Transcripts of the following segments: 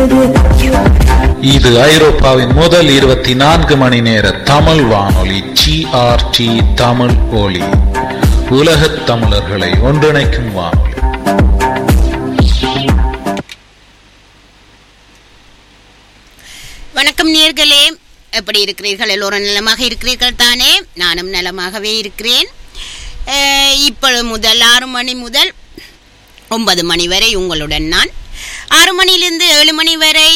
இது ஐரோப்பாவின் முதல் இருபத்தி நான்கு மணி நேர தமிழ் வானொலி ஜிஆர்டி தமிழ் ஒலி உலகத் தமிழர்களை ஒன்றிணைக்கும் வானொலி வணக்கம் நேர்களே எப்படி இருக்கிறீர்கள் எல்லோரும் நலமாக இருக்கிறீர்கள் தானே நானும் நலமாகவே இருக்கிறேன் அஹ், இப்பொழுது முதல் ஆறு மணி முதல் ஒன்பது மணி வரை உங்களுடன் நான் ஆறு மணியிலிருந்து ஏழு மணி வரை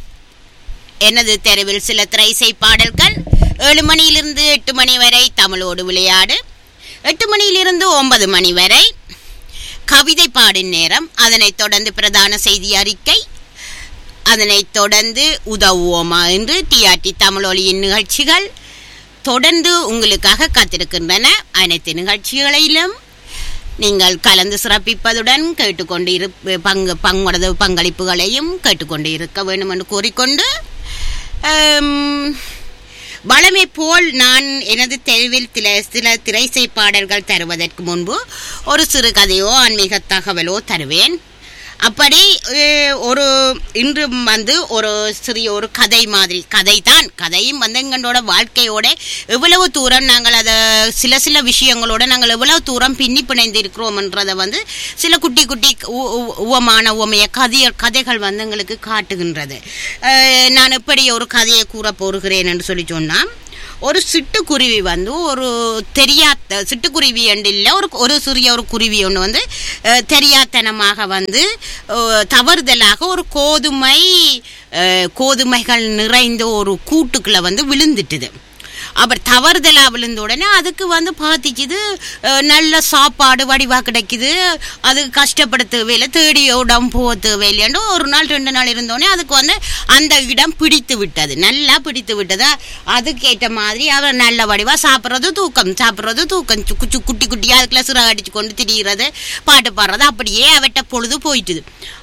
எனது தெருவில் சில திரைசை பாடல்கள் ஏழு மணியிலிருந்து எட்டு மணி வரை தமிழோடு விளையாடு எட்டு மணியிலிருந்து ஒன்பது மணி வரை கவிதை பாடும் நேரம் அதனைத் தொடர்ந்து பிரதான செய்தி அறிக்கை அதனைத் தொடர்ந்து உதவுவோமா என்று டிஆர்டி தமிழொலியின் நிகழ்ச்சிகள் தொடர்ந்து உங்களுக்காக காத்திருக்கின்றன அனைத்து நிகழ்ச்சிகளிலும் நீங்கள் கலந்து சிறப்பிப்பதுடன் கேட்டுக்கொண்டு இரு பங்கு பங்குடது பங்களிப்புகளையும் கேட்டுக்கொண்டு இருக்க வேண்டும் என்று கூறிக்கொண்டு ஆம், வளமை போல் நான் எனது தெருவில் சில சில திரைசை பாடல்கள் தருவதற்கு முன்பு ஒரு சிறுகதையோ ஆன்மீக தகவலோ தருவேன் அப்படி அஹ், ஒரு இன்று வந்து ஒரு சிறிய ஒரு கதை மாதிரி கதை தான் கதையும் வந்து எங்களோட வாழ்க்கையோட எவ்வளவு தூரம் நாங்கள் அதை சில சில விஷயங்களோட நாங்கள் எவ்வளவு தூரம் பின்னி பிணைந்து இருக்கிறோம்ன்றதை வந்து சில குட்டி குட்டி உ- உ- உவமான உவமைய கதைய கதைகள் வந்து எங்களுக்கு காட்டுகின்றது அஹ், நான் எப்படி ஒரு கதையை கூற போகிறேன் என்று சொல்லி சொன்னால் ஒரு சிட்டுக்குருவி வந்து ஒரு தெரியாத சிட்டுக்குருவி என்று இல்லை ஒரு ஒரு சிறிய ஒரு குருவி ஒன்று வந்து அஹ், தெரியாத்தனமாக வந்து அஹ், தவறுதலாக ஒரு கோதுமை அஹ், கோதுமைகள் நிறைந்த ஒரு கூட்டுக்குள்ள வந்து விழுந்துட்டுது அப்புறம் தவறுதலா விழுந்த உடனே அதுக்கு வந்து பார்த்திக்குது அஹ், நல்ல சாப்பாடு வடிவா கிடைக்குது அது கஷ்டப்பட தேவையில்லை தேடி இடம் போக தேவையில்லைன்னு ஒரு நாள் ரெண்டு நாள் இருந்தோடனே அதுக்கு வந்து அந்த இடம் பிடித்து விட்டது நல்லா பிடித்து விட்டது அதுக்கேற்ற மாதிரி அவர் நல்ல வடிவா சாப்பிட்றது தூக்கம் சாப்பிட்றது தூக்கம் சுக்கு சு குட்டி குட்டியாக அதுக்குள்ள சிறகு அடிச்சு கொண்டு திரிகிறது பாட்டு பாடுறது அப்படியே அவட்ட பொழுது போயிட்டுது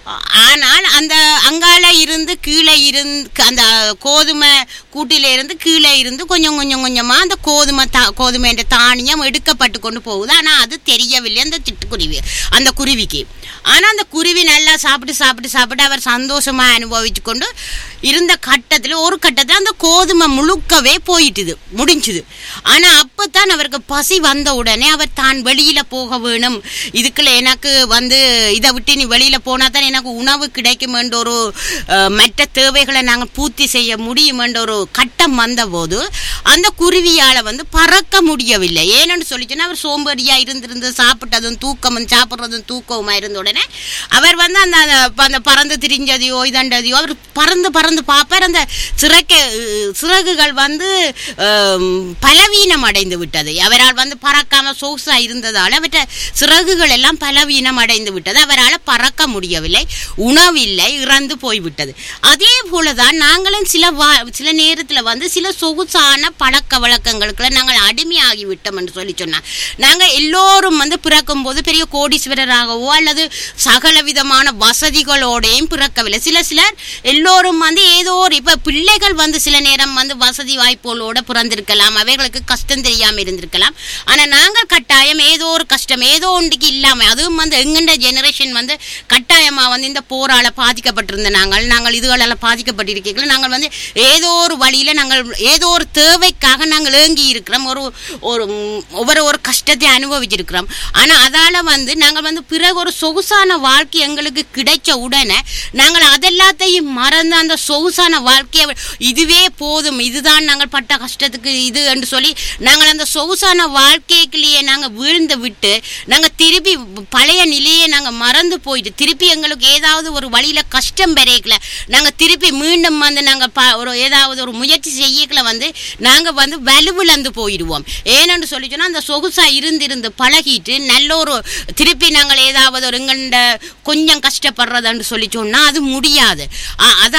ஆனால் அந்த அங்கால இருந்து கீழே இருந்து அந்த கோதுமை கூட்டில இருந்து கீழே இருந்து கொஞ்சம் கொஞ்சம் கொஞ்சமா அந்த கோதுமை தா கோதுமை என்ற தானியம் எடுக்கப்பட்டு கொண்டு போகுது ஆனா அது தெரியவில்லை அந்த சிட்டுக்குருவி அந்த குருவிக்கு ஆனா அந்த குருவி நல்லா சாப்பிட்டு சாப்பிட்டு சாப்பிட்டு அவர் சந்தோஷமா அனுபவிச்சு கொண்டு இருந்த கட்டத்துல ஒரு கட்டத்துல அந்த கோதுமை முழுக்கவே போயிட்டுது முடிஞ்சுது ஆனா அப்பதான் அவருக்கு பசி வந்த உடனே அவர் தான் வெளியில போக வேணும் இதுக்குள்ள எனக்கு வந்து இதை விட்டு நீ வெளியில போனா தான் எனக்கு உணவு கிடைக்கும் என்ற ஒரு அஹ், மற்ற தேவைகளை நாங்கள் பூர்த்தி செய்ய முடியும் என்ற ஒரு கட்டம் வந்தபோது அந்த குருவியால வந்து பறக்க முடியவில்லை ஏன்னு சொல்லிச்சுன்னா அவர் சோம்பேறியா இருந்திருந்து சாப்பிட்டதும் தூக்கமும் சாப்பிட்றதும் தூக்கவுமா இருந்த உடனே அவர் வந்து அந்த அந்த- அந்த பறந்து திரிஞ்சதையோ இதண்டதையோ அவர் பறந்து பறந்து பார்ப்பார் அந்த சிறக்க சிறகுகள் வந்து ஆம், பலவீனம் அடைந்து விட்டது அவரால் வந்து பறக்காம சொகுசா இருந்ததால் அவற்ற சிறகுகள் எல்லாம் பலவீனம் அடைந்து விட்டது அவரால் பறக்க முடியவில்லை உணவில்லை இறந்து போய்விட்டது அதே போலதான் நாங்களும் சில வா- சில நேரத்துல வந்து சில சொகுசான பழக்க வழக்கங்களுக்குள்ள நாங்கள் அடிமையாகி விட்டோம் என்று சொல்லி சொன்னார் நாங்க எல்லோரும் வந்து பிறக்கும் போது பெரிய கோடீஸ்வரராகவோ அல்லது சகல விதமான வசதிகளோடையும் பிறக்கவில்லை சில சிலர் எல்லோரும் வந்து ஏதோ ஒரு இப்ப பிள்ளைகள் வந்து சில நேரம் வந்து வசதி வாய்ப்புகளோட பிறந்திருக்கலாம் அவைகளுக்கு கஷ்டம் தெரியாம இருந்திருக்கலாம் ஆனா நாங்கள் கட்டாயம் ஏதோ ஒரு கஷ்டம் ஏதோ ஒன்றுக்கு இல்லாம அதுவும் வந்து எங்கண்ட ஜெனரேஷன் வந்து கட்டாயமா வந்து இந்த போரால பாதிக்கப்பட்டிருந்த நாங்கள் நாங்கள் இதுகளால் பாதிக்கப்பட்டிருக்கீர்கள் நாங்கள் வந்து ஏதோ ஒரு வழியில நாங்கள் ஏதோ ஒரு தேவைக்காக நாங்கள் ஏங்கி இருக்கிறோம் ஒரு ஒரு ம், ஒவ்வொரு ஒரு கஷ்டத்தை அனுபவிச்சிருக்கிறோம் ஆனா அதால வந்து நாங்கள் வந்து பிறகு ஒரு சொகுசான வாழ்க்கை எங்களுக்கு கிடைச்ச உடனே நாங்கள் அதெல்லாத்தையும் மறந்து அந்த சொகுசான வாழ்க்கையை இதுவே போதும் இதுதான் நாங்கள் பட்ட கஷ்டத்துக்கு இது என்று சொல்லி நாங்கள் அந்த சொகுசான வாழ்க்கைக்குள்ளேயே நாங்கள் வீழ்ந்து விட்டு நாங்கள் திருப்பி பழைய நிலையை நாங்கள் மறந்து போயிட்டு திருப்பி எங்களுக்கு ஏதாவது ஒரு வழியில கஷ்டம் பெறையக்கல நாங்கள் திருப்பி மீண்டும் வந்து நாங்கள் ப ஒரு ஏதாவது ஒரு முயற்சி செய்யக்கல வந்து நாங்கள் வந்து வலுவிழந்து போயிடுவோம் ஏனென்று சொல்லி சொன்னா அந்த சொகுசா இருந்திருந்து பழகிட்டு நல்ல ஒரு திருப்பி நாங்கள் ஏதாவது ஒரு எங்கண்ட கொஞ்சம் கஷ்டப்படுறதுன்னு சொல்லி சொன்னா அது முடியாது அ- அதால தான்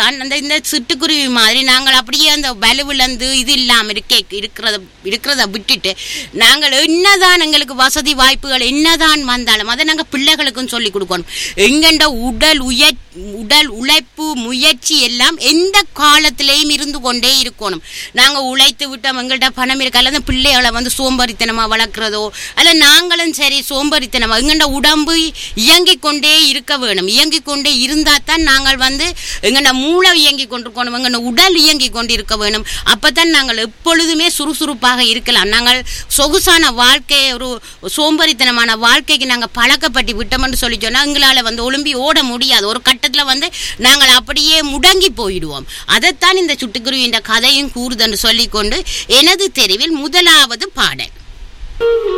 தான் அந்த இந்த சிட்டுக்குருவி மாதிரி நாங்கள் அப்படியே அந்த வலுவிழந்து இது இல்லாமல் இருக்க இருக்கிறத இருக்கிறத விட்டுட்டு நாங்கள் என்னதான் எங்களுக்கு வசதி வாய்ப்புகள் என்னதான் வந்தாலும் அதை நாங்கள் பிள்ளைகளுக்கும் சொல்லி கொடுக்கணும் எங்கண்ட உடல் உய உடல் உழைப்பு முயற்சி எல்லாம் எந்த காலத்திலேயும் இருந்து கொண்டே இருக்கணும் நாங்கள் உழைத்து விட்டோம் எங்கள்கிட்ட பணம் இருக்கு அல்லது பிள்ளைகளை வந்து சோம்பேறித்தனமா வளர்க்குறதோ அல்ல நாங்களும் சரி சோம்பேறித்தனமா எங்கள்ட உடம்பு இயங்கிக் கொண்டே இருக்க வேணும் இயங்கிக் கொண்டே இருந்தால் தான் நாங்கள் வந்து எங்கள்ட மூளை இயங்கிக் கொண்டிருக்கணும் எங்கள்ட உடல் இயங்கிக் கொண்டு இருக்க வேணும் அப்பதான் நாங்கள் எப்பொழுதுமே சுறுசுறுப்பாக இருக்கலாம் நாங்கள் சொகுசான வாழ்க்கை ஒரு சோம்பேறித்தனமான வாழ்க்கைக்கு நாங்கள் பழக்கப்பட்டு விட்டோம்னு சொல்லி சொன்னால் எங்களால் வந்து ஒழும்பி ஓட முடியாது ஒரு கட்டத்தில் வந்து நாங்கள் அப்படியே முடங்கி போயிடுவோம் அதைத்தான் இந்த சுட்டுக்குருவின்ற கதையும் கூறுதுன்னு சொல்லிக்கொண்டு எனது தெருவில் முதலாவது பாடல்